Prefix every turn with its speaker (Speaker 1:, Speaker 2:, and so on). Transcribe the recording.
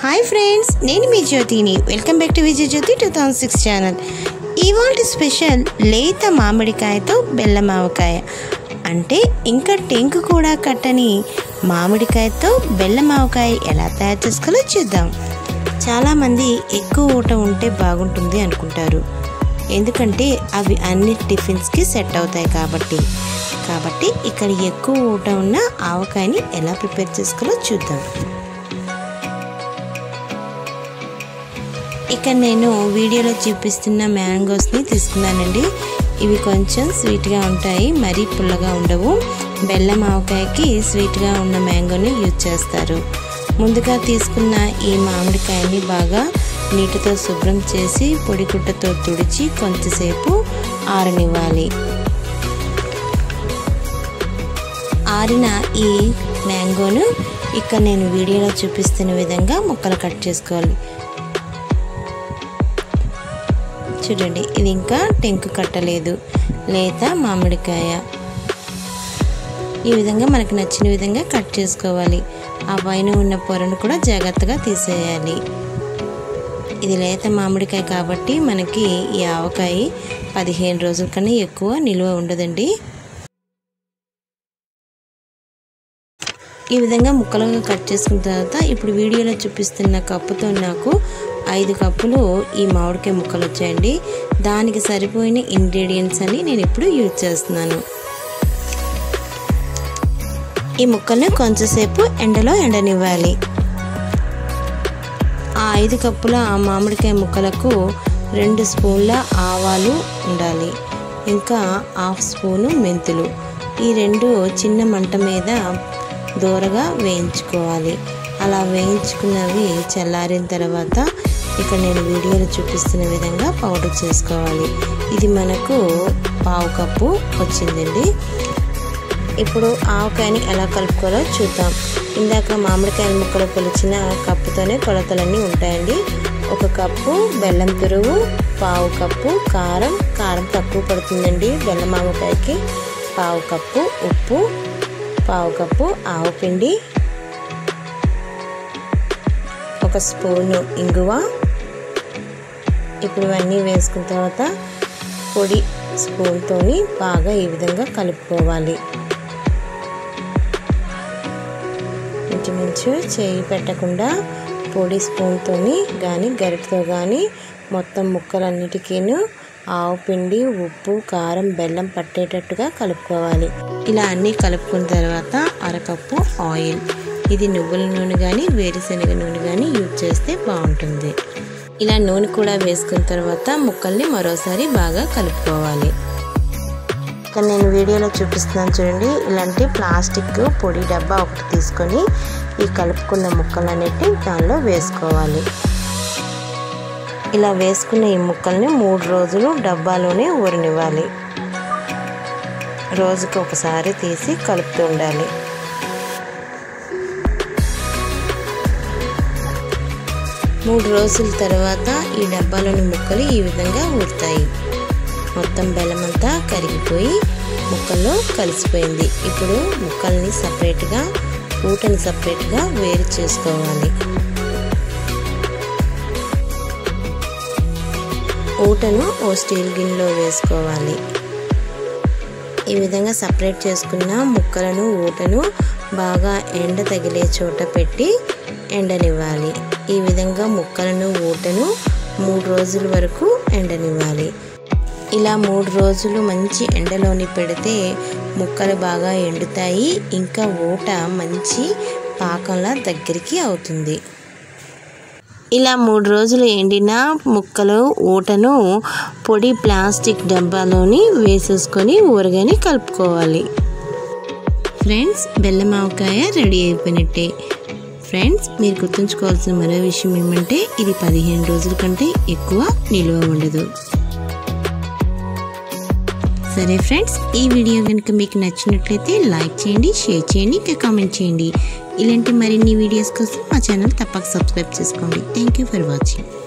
Speaker 1: hi friends నేను మీ జ్యోతిని welcome back to Vijay Jyothi two thousand six channel ఇవాళ స్పెషల్ లేత మామిడికాయతో బెల్లం ఆవకాయ అంటే ఇంకా టెంకు కూడా కట్టని మామిడికాయతో బెల్లం ఆవకాయ ఎలా తయారు చేసుకోవాలో చూద్దాం చాలామంది ఎక్కువ ఊట ఉంటే బాగుంటుంది అనుకుంటారు ఎందుకంటే అవి అన్ని టిఫిన్స్కి సెట్ అవుతాయి కాబట్టి కాబట్టి ఇక్కడ ఎక్కువ ఊట ఉన్న ఆవకాయని ఎలా ప్రిపేర్ చేసుకోవాలో చూద్దాం ఇక్కడ నేను వీడియోలో చూపిస్తున్న మ్యాంగోస్ని తీసుకున్నానండి ఇవి కొంచెం స్వీట్గా ఉంటాయి మరీ పుల్లగా ఉండవు బెల్లం ఆవకాయకి స్వీట్గా ఉన్న మ్యాంగోని యూజ్ చేస్తారు ముందుగా తీసుకున్న ఈ మామిడికాయని బాగా నీటితో శుభ్రం చేసి పొడి గుట్టతో తుడిచి కొంతసేపు ఆరనివ్వాలి ఆరిన ఈ మ్యాంగోను ఇక్కడ నేను వీడియోలో చూపిస్తున్న విధంగా ముక్కలు కట్ చేసుకోవాలి చూడండి ఇది ఇంకా టెంకు కట్టలేదు లేత మామిడికాయ ఈ విధంగా మనకు నచ్చిన విధంగా కట్ చేసుకోవాలి ఆ పైన ఉన్న పొరను కూడా జాగ్రత్తగా తీసేయాలి ఇది లేత మామిడికాయ కాబట్టి మనకి ఈ ఆవకాయ పదిహేను రోజుల కన్నా ఎక్కువ నిల్వ ఉండదండి ఈ విధంగా ముక్కలుగా కట్ చేసుకున్న తర్వాత ఇప్పుడు వీడియోలో చూపిస్తున్న కప్పుతో నాకు ఐదు కప్పులు ఈ మామిడికాయ ముక్కలు వచ్చాయండి దానికి సరిపోయిన ఇంగ్రీడియంట్స్ అని నేను ఇప్పుడు యూజ్ చేస్తున్నాను ఈ ముక్కల్ని కొంచెంసేపు ఎండలో ఎండనివ్వాలి ఆ ఐదు కప్పుల ఆ మామిడికాయ ముక్కలకు రెండు స్పూన్ల ఆవాలు ఉండాలి ఇంకా హాఫ్ స్పూను మెంతులు ఈ రెండు చిన్న మంట మీద దూరగా వేయించుకోవాలి అలా వేయించుకున్నవి చల్లారిన తర్వాత ఇక్కడ నేను వీడియోలో చూపిస్తున్న విధంగా పౌడర్ చేసుకోవాలి ఇది మనకు పావు కప్పు వచ్చిందండి ఇప్పుడు ఆవకాయని ఎలా కలుపుకోవాలో చూద్దాం ఇందాక మామిడికాయ ముక్కలు కొలిచిన కప్పుతోనే కొలతలన్నీ ఉంటాయండి ఒక కప్పు బెల్లం పెరుగు పావు కప్పు కారం కారం తక్కువ పడుతుందండి బెల్లం ఆవకాయకి పావు కప్పు ఉప్పు పావు కప్పు ఆవపిండి ఒక స్పూను ఇంగువ ఇప్పుడు ఇవన్నీ వేసుకున్న తర్వాత పొడి స్పూన్తోని బాగా ఈ విధంగా కలుపుకోవాలి ఇంచుమించు చేయి పెట్టకుండా పొడి స్పూన్తోని కానీ గరిటతో కానీ మొత్తం ముక్కలన్నిటికీను ఆవు పిండి ఉప్పు కారం బెల్లం పట్టేటట్టుగా కలుపుకోవాలి ఇలా అన్నీ కలుపుకున్న తర్వాత అరకప్పు ఆయిల్ ఇది నువ్వుల నూనె కానీ వేరుశనగ నూనె కానీ యూజ్ చేస్తే బాగుంటుంది ఇలా నూనె కూడా వేసుకున్న తర్వాత ముక్కల్ని మరోసారి బాగా కలుపుకోవాలి ఇక్కడ నేను వీడియోలో చూపిస్తున్నాను చూడండి ఇలాంటి ప్లాస్టిక్ పొడి డబ్బా ఒకటి తీసుకొని ఈ కలుపుకున్న ముక్కలన్నిటి దానిలో వేసుకోవాలి ఇలా వేసుకున్న ఈ ముక్కల్ని మూడు రోజులు డబ్బాలోనే ఊరనివ్వాలి రోజుకి ఒకసారి తీసి కలుపుతూ ఉండాలి మూడు రోజుల తర్వాత ఈ డబ్బాలోని ముక్కలు ఈ విధంగా ఊరుతాయి మొత్తం బెల్లం అంతా కరిగిపోయి ముక్కల్లో కలిసిపోయింది ఇప్పుడు ముక్కల్ని సపరేట్గా ఊటని సపరేట్గా వేరు చేసుకోవాలి ఊటను ఓ స్టీల్ గిన్నెలో వేసుకోవాలి ఈ విధంగా సపరేట్ చేసుకున్న ముక్కలను ఊటను బాగా ఎండ తగిలే చోట పెట్టి ఎండనివ్వాలి ఈ విధంగా ముక్కలను ఊటను మూడు రోజుల వరకు ఎండనివ్వాలి ఇలా మూడు రోజులు మంచి ఎండలోని పెడితే ముక్కలు బాగా ఎండుతాయి ఇంకా ఊట మంచి పాకంలా దగ్గరికి అవుతుంది ఇలా మూడు రోజులు ఎండిన ముక్కలు ఊటను పొడి ప్లాస్టిక్ డబ్బాలోని వేసేసుకొని ఊరగాని కలుపుకోవాలి ఫ్రెండ్స్ బెల్లం ఆవకాయ రెడీ అయిపోయినట్టే ఫ్రెండ్స్ మీరు గుర్తుంచుకోవాల్సిన మరో విషయం ఏమంటే ఇది పదిహేను రోజుల కంటే ఎక్కువ నిల్వ ఉండదు సరే ఫ్రెండ్స్ ఈ వీడియో కనుక మీకు నచ్చినట్లయితే లైక్ చేయండి షేర్ చేయండి ఇంకా కామెంట్ చేయండి ఇలాంటి మరిన్ని వీడియోస్ కోసం మా ఛానల్ తప్పక సబ్స్క్రైబ్ చేసుకోండి థ్యాంక్ యూ ఫర్ వాచింగ్